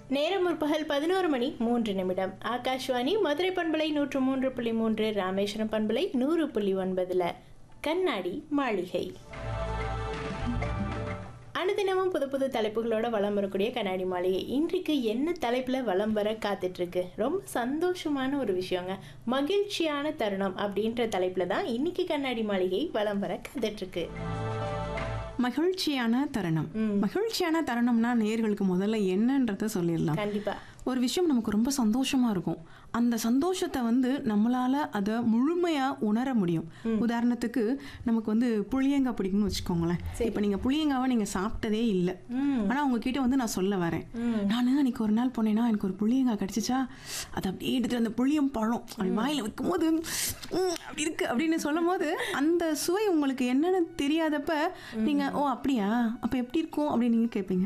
நேரம் முற்பகல் பதினோரு மணி மூன்று நிமிடம் ஆகாஷ்வாணி மதுரை பண்பலை நூற்று மூன்று புள்ளி மூன்று ராமேஸ்வரம் பண்பலை நூறு புள்ளி ஒன்பதுல கண்ணாடி மாளிகை அனுதினமும் புது புது தலைப்புகளோட வலம் வரக்கூடிய கண்ணாடி மாளிகை இன்றைக்கு என்ன தலைப்பில் வலம் வர காத்துட்டு இருக்கு ரொம்ப சந்தோஷமான ஒரு விஷயங்க மகிழ்ச்சியான தருணம் அப்படின்ற தலைப்பில் தான் இன்னைக்கு கண்ணாடி மாளிகை வலம் வர காத்துட்டு இருக்கு மகிழ்ச்சியான தருணம் மகிழ்ச்சியான தருணம்னா நேர்களுக்கு முதல்ல என்னன்றத சொல்லிடலாம் கண்டிப்பா ஒரு விஷயம் நமக்கு ரொம்ப சந்தோஷமா இருக்கும் அந்த சந்தோஷத்தை வந்து நம்மளால அதை முழுமையா உணர முடியும் உதாரணத்துக்கு நமக்கு வந்து புளியங்காய் பிடிக்கும்னு வச்சுக்கோங்களேன் இப்போ நீங்க புளியங்காவை நீங்க சாப்பிட்டதே இல்லை ஆனா உங்ககிட்ட வந்து நான் சொல்ல வரேன் நான் அன்னைக்கு ஒரு நாள் போனேன்னா எனக்கு ஒரு புளியங்காய் கிடைச்சிச்சா அதை அப்படியே எடுத்துட்டு அந்த புளியம் பழம் அப்படி வாயில வைக்கும் போது "ம், அப்படி இருக்கு அப்படின்னு சொல்லும் போது அந்த சுவை உங்களுக்கு என்னன்னு தெரியாதப்ப நீங்க ஓ அப்படியா அப்ப எப்படி இருக்கும் அப்படின்னு நீங்க கேட்பீங்க